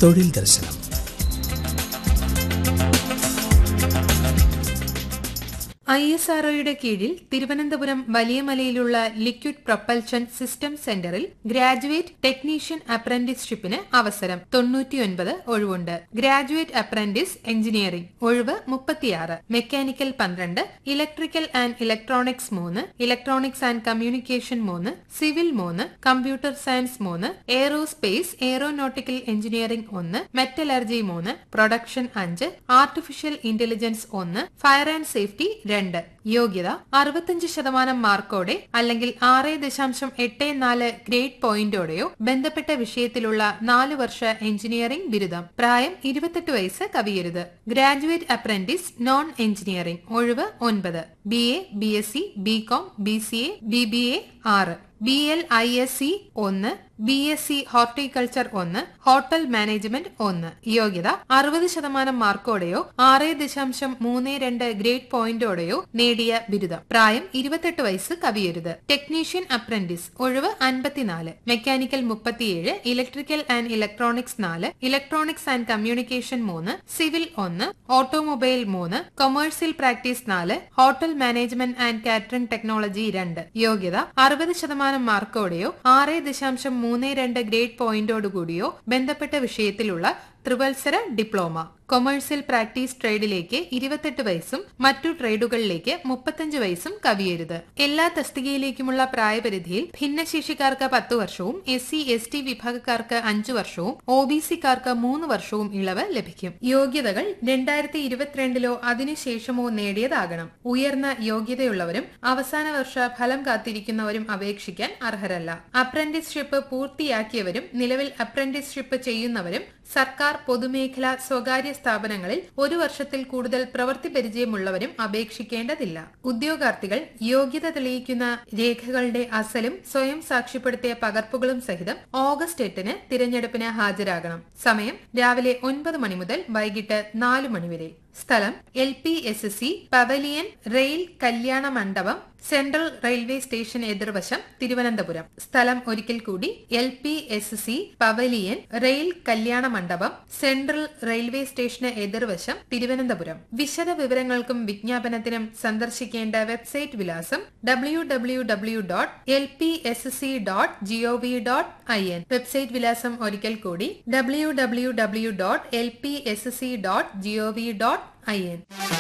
തൊഴിൽ ദർശനം I S ആർഒയുടെ കീഴിൽ തിരുവനന്തപുരം വലിയമലയിലുള്ള ലിക്വിഡ് പ്രൊപ്പൽഷൻ സിസ്റ്റം സെന്ററിൽ ഗ്രാജുവേറ്റ് ടെക്നീഷ്യൻ അപ്രന്റീസ്ഷിപ്പിന് അവസരം തൊണ്ണൂറ്റിയൊൻപത് ഒഴിവുണ്ട് ഗ്രാജുവേറ്റ് അപ്രന്റീസ് എഞ്ചിനീയറിംഗ് ഒഴിവ് മുപ്പത്തിയാറ് മെക്കാനിക്കൽ പന്ത്രണ്ട് ഇലക്ട്രിക്കൽ ആൻഡ് ഇലക്ട്രോണിക്സ് മൂന്ന് ഇലക്ട്രോണിക്സ് ആൻഡ് കമ്മ്യൂണിക്കേഷൻ മൂന്ന് സിവിൽ മൂന്ന് കമ്പ്യൂട്ടർ സയൻസ് മൂന്ന് എയ്റോസ്പേസ് എയ്റോനോട്ടിക്കൽ എഞ്ചിനീയറിംഗ് ഒന്ന് മെറ്റലർജി മൂന്ന് പ്രൊഡക്ഷൻ അഞ്ച് ആർട്ടിഫിഷ്യൽ ഇന്റലിജൻസ് ഒന്ന് ഫയർ ആൻഡ് സേഫ്റ്റി രണ്ട് യോഗ്യത അറുപത്തിയഞ്ച് ശതമാനം മാർക്കോടെ അല്ലെങ്കിൽ ആറ് ദശാംശം എട്ട് നാല് ഗ്രേഡ് പോയിന്റോടെയോ ബന്ധപ്പെട്ട വിഷയത്തിലുള്ള നാല് വർഷ എഞ്ചിനീയറിംഗ് ബിരുദം പ്രായം ഇരുപത്തെട്ട് വയസ്സ് കവിയരുത് ഗ്രാജുവേറ്റ് അപ്രന്റീസ് നോൺ എഞ്ചിനീയറിംഗ് ഒഴിവ് ഒൻപത് B A B S C B com B C A B B A ആറ് B L I S C ഒന്ന് ബി എസ് സി ഹോർട്ടിക്കൾച്ചർ ഒന്ന് ഹോട്ടൽ മാനേജ്മെന്റ് ഒന്ന് യോഗ്യത അറുപത് ശതമാനം മാർക്കോടെയോ ആറ് ദശാംശം മൂന്ന് രണ്ട് ഗ്രേഡ് പോയിന്റോടെയോ നേടിയ ബിരുദം പ്രായം ഇരുപത്തെട്ട് വയസ്സ് കവിയരുത് ടെക്നീഷ്യൻ അപ്രന്റീസ് ഒഴിവ് അൻപത്തിനാല് മെക്കാനിക്കൽ മുപ്പത്തിയേഴ് ഇലക്ട്രിക്കൽ ആൻഡ് ഇലക്ട്രോണിക്സ് നാല് ഇലക്ട്രോണിക്സ് ആൻഡ് കമ്മ്യൂണിക്കേഷൻ മൂന്ന് സിവിൽ ഒന്ന് ഓട്ടോമൊബൈൽ മൂന്ന് കൊമേഴ്സ്യൽ പ്രാക്ടീസ് നാല് hotel management and catering technology രണ്ട് യോഗ്യത അറുപത് ശതമാനം മാർക്കോടെയോ ആറ് ദശാംശം മൂന്ന് രണ്ട് ഗ്രേഡ് പോയിന്റോടുകൂടിയോ ബന്ധപ്പെട്ട വിഷയത്തിലുള്ള ത്രിവത്സര ഡിപ്ലോമ കൊമേഴ്സ്യൽ പ്രാക്ടീസ് ട്രേഡിലേക്ക് ഇരുപത്തെട്ട് വയസ്സും മറ്റു ട്രേഡുകളിലേക്ക് മുപ്പത്തഞ്ച് വയസ്സും കവിയരുത് എല്ലാ തസ്തികയിലേക്കുമുള്ള പ്രായപരിധിയിൽ ഭിന്നശേഷിക്കാർക്ക് പത്ത് വർഷവും എസ് സി എസ് ടി വിഭാഗക്കാർക്ക് അഞ്ചു വർഷവും ഒ ബി സിക്കാർക്ക് മൂന്ന് വർഷവും ഇളവ് ലഭിക്കും യോഗ്യതകൾ രണ്ടായിരത്തി ഇരുപത്തിരണ്ടിലോ അതിനുശേഷമോ നേടിയതാകണം ഉയർന്ന യോഗ്യതയുള്ളവരും അവസാന വർഷ ഫലം കാത്തിരിക്കുന്നവരും അപേക്ഷിക്കാൻ അർഹരല്ല അപ്രന്റീസ്ഷിപ്പ് പൂർത്തിയാക്കിയവരും നിലവിൽ അപ്രന്റീസ്ഷിപ്പ് ചെയ്യുന്നവരും സർക്കാർ പൊതുമേഖല സ്വകാര്യ സ്ഥാപനങ്ങളിൽ ഒരു വർഷത്തിൽ കൂടുതൽ പ്രവൃത്തി പരിചയമുള്ളവരും അപേക്ഷിക്കേണ്ടതില്ല ഉദ്യോഗാർത്ഥികൾ യോഗ്യത തെളിയിക്കുന്ന രേഖകളുടെ അസലും സ്വയം സാക്ഷ്യപ്പെടുത്തിയ പകർപ്പുകളും സഹിതം ഓഗസ്റ്റ് എട്ടിന് തിരഞ്ഞെടുപ്പിന് ഹാജരാകണം സമയം രാവിലെ ഒൻപത് മണി മുതൽ വൈകിട്ട് നാലു മണിവരെ സ്ഥലം L P S S C pavilion rail Kalyana Mandapam central railway station എതിർവശം തിരുവനന്തപുരം സ്ഥലം ഒരിക്കൽ കൂടി L P S C pavilion rail Kalyana Mandapam central railway സ്റ്റേഷന് എതിർവശം തിരുവനന്തപുരം വിശദ വിവരങ്ങൾക്കും വിജ്ഞാപനത്തിനും സന്ദർശിക്കേണ്ട വെബ്സൈറ്റ് വിലാസം W W W dot L P S C dot G O V dot I N website വിലാസം ഒരിക്കൽ കൂടി W W W dot L P S C dot G O V dot I N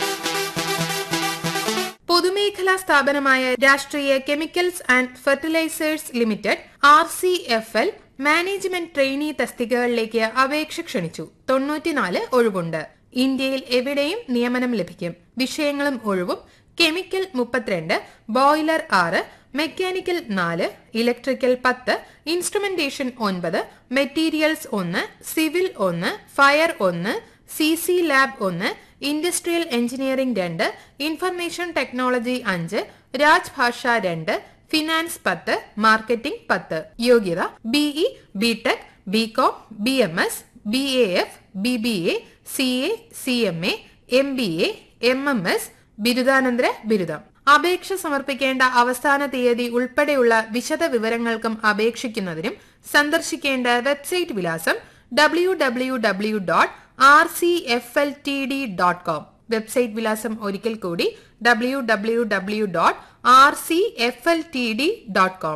പൊതുമേഖലാ സ്ഥാപനമായ Rashtriya Chemicals and Fertilizers Limited R C F L management trainee തസ്തികകളിലേക്ക് അപേക്ഷ ക്ഷണിച്ചു തൊണ്ണൂറ്റിനാല് ഒഴിവുണ്ട് ഇന്ത്യയിൽ എവിടെയും നിയമനം ലഭിക്കും വിഷയങ്ങളും ഒഴിവും കെമിക്കൽ മുപ്പത്തിരണ്ട് ബോയിലർ ആറ് മെക്കാനിക്കൽ നാല് ഇലക്ട്രിക്കൽ പത്ത് ഇൻസ്ട്രുമെന്റേഷൻ ഒൻപത് മെറ്റീരിയൽസ് ഒന്ന് സിവിൽ ഒന്ന് ഫയർ ഒന്ന് സി സി ലാബ് ഒന്ന് ഇൻഡസ്ട്രിയൽ എഞ്ചിനീയറിംഗ് രണ്ട് ഇൻഫർമേഷൻ ടെക്നോളജി അഞ്ച് രാജ്ഭാഷ രണ്ട് ഫിനാൻസ് പത്ത് മാർക്കറ്റിംഗ് പത്ത് യോഗ്യത BE B Tech B Com B M S B A F B B A C A C M A M B A M M S ബിരുദാനന്തര ബിരുദം അപേക്ഷ സമർപ്പിക്കേണ്ട അവസാന തീയതി ഉൾപ്പെടെയുള്ള വിശദ വിവരങ്ങൾക്കും അപേക്ഷിക്കുന്നതിനും സന്ദർശിക്കേണ്ട വെബ്സൈറ്റ് വിലാസം W W W dot R C F L T D dot com website വിലാസം ഒരിക്കൽ കൂടി W W W dot R C F L T D dot com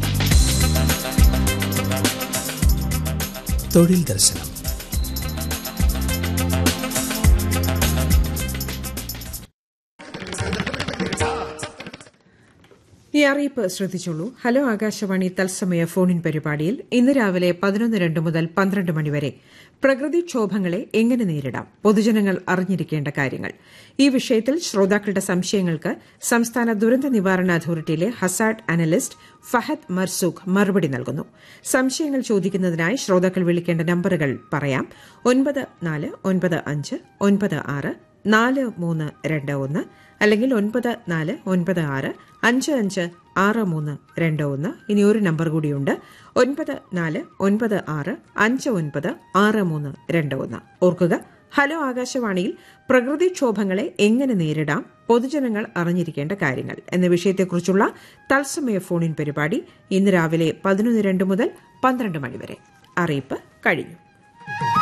തൊഴിൽ ദർശനം ഈ അറിയിപ്പ് ശ്രദ്ധിച്ചോളൂ ഹലോ ആകാശവാണി തത്സമയ ഫോണിൻ പരിപാടിയിൽ ഇന്ന് രാവിലെ പതിനൊന്ന് രണ്ട് മുതൽ പന്ത്രണ്ട് മണിവരെ പ്രകൃതിക്ഷോഭങ്ങളെ എങ്ങനെ നേരിടാം പൊതുജനങ്ങൾ അറിഞ്ഞിരിക്കേണ്ട കാര്യങ്ങൾ ഈ വിഷയത്തിൽ ശ്രോതാക്കളുടെ സംശയങ്ങൾക്ക് സംസ്ഥാന ദുരന്ത നിവാരണ അതോറിറ്റിയിലെ ഹസാഡ് അനലിസ്റ്റ് ഫഹദ് മർസൂഖ് മറുപടി നൽകുന്നു സംശയങ്ങൾ ചോദിക്കുന്നതിനായി ശ്രോതാക്കൾ വിളിക്കേണ്ട നമ്പറുകൾ പറയാം ഒൻപത് നാല് ഒൻപത് അഞ്ച് ഒൻപത് ആറ് നാല് മൂന്ന് രണ്ട് ഒന്ന് അല്ലെങ്കിൽ ഒൻപത് നാല് ഒൻപത് ആറ് അഞ്ച് അഞ്ച് ആറ് മൂന്ന് രണ്ട് ഒന്ന് ഇനി ഒരു നമ്പർ കൂടിയുണ്ട് ഒൻപത് നാല് ഒൻപത് ആറ് അഞ്ച് ഒൻപത് ആറ് മൂന്ന് രണ്ട് ഒന്ന് ഓർക്കുക ഹലോ ആകാശവാണിയിൽ പ്രകൃതിക്ഷോഭങ്ങളെ എങ്ങനെ നേരിടാം പൊതുജനങ്ങൾ അറിഞ്ഞിരിക്കേണ്ട കാര്യങ്ങൾ എന്ന വിഷയത്തെക്കുറിച്ചുള്ള തത്സമയ ഫോണിൻ പരിപാടി ഇന്ന് രാവിലെ പതിനൊന്ന് രണ്ട് മുതൽ പന്ത്രണ്ട് മണിവരെ അറിയിപ്പ് കഴിഞ്ഞു